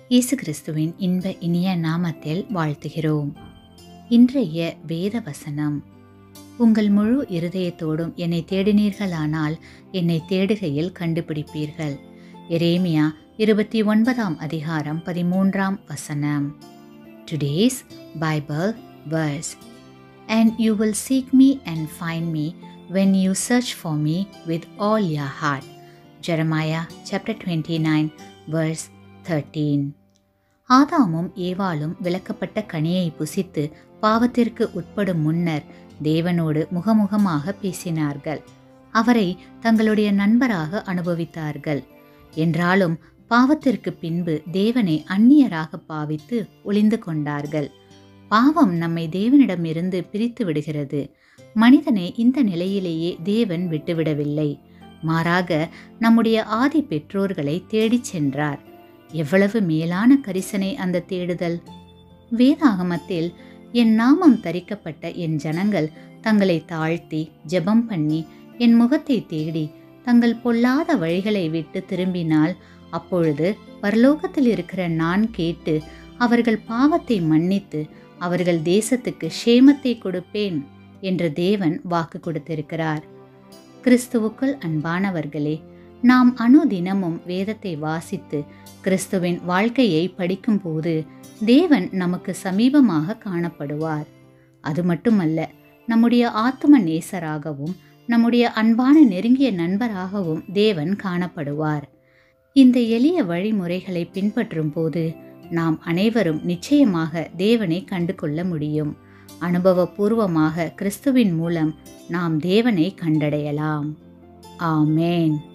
இயேசு கிறிஸ்துவின் இன்ப இனிய நாமத்தில் வாழ்த்துகிறோம் இன்றைய வேத வசனம் உங்கள் முழு இருதயத்தோடும் என்னை தேடினீர்களானால் என்னை தேடுகையில் கண்டுபிடிப்பீர்கள் எரேமியா இருபத்தி ஒன்பதாம் அதிகாரம் பதிமூன்றாம் வசனம் today's Bible verse and you will seek me and find me when you search for me with all your heart jeremiah chapter 29 verse 13 ஆதாமும் ஏவாளும் விளக்கப்பட்ட கனியை புசித்து பாவத்திற்கு உட்படும் முன்னர் தேவனோடு முகமுகமாக பேசினார்கள் அவரை தங்களுடைய நண்பராக அனுபவித்தார்கள் என்றாலும் பாவத்திற்கு பின்பு தேவனை அந்நியராக பாவித்து ஒளிந்து கொண்டார்கள் பாவம் நம்மை தேவனிடமிருந்து பிரித்து விடுகிறது மனிதனை இந்த நிலையிலேயே தேவன் விட்டுவிடவில்லை மாறாக நம்முடைய ஆதி பெற்றோர்களை தேடிச் சென்றார் எவ்வளவு மேலான கரிசனை அந்த தேடுதல் வேதாகமத்தில் என் நாமம் தரிக்கப்பட்ட என் ஜனங்கள் தங்களை தாழ்த்தி ஜெபம் பண்ணி என் முகத்தை தேடி தங்கள் பொல்லாத வழிகளை விட்டு திரும்பினால் அப்பொழுது பரலோகத்தில் இருக்கிற நான் கேட்டு அவர்கள் பாவத்தை மன்னித்து அவர்கள் தேசத்துக்கு ஷேமத்தை கொடுப்பேன் என்று தேவன் வாக்கு கொடுத்திருக்கிறார் கிறிஸ்துவுக்குள் அன்பானவர்களே நாம் அனுதினமும் வேதத்தை வாசித்து கிறிஸ்துவின் வாழ்க்கையை படிக்கும்போது தேவன் நமக்கு சமீபமாக காணப்படுவார் அது மட்டுமல்ல நம்முடைய ஆத்தும நேசராகவும் நம்முடைய அன்பான நெருங்கிய நண்பராகவும் தேவன் காணப்படுவார் இந்த எளிய வழிமுறைகளை பின்பற்றும் போது நாம் அனைவரும் நிச்சயமாக தேவனை கண்டு கொள்ள முடியும் அனுபவபூர்வமாக கிறிஸ்துவின் மூலம் நாம் தேவனை கண்டடையலாம் ஆமேன்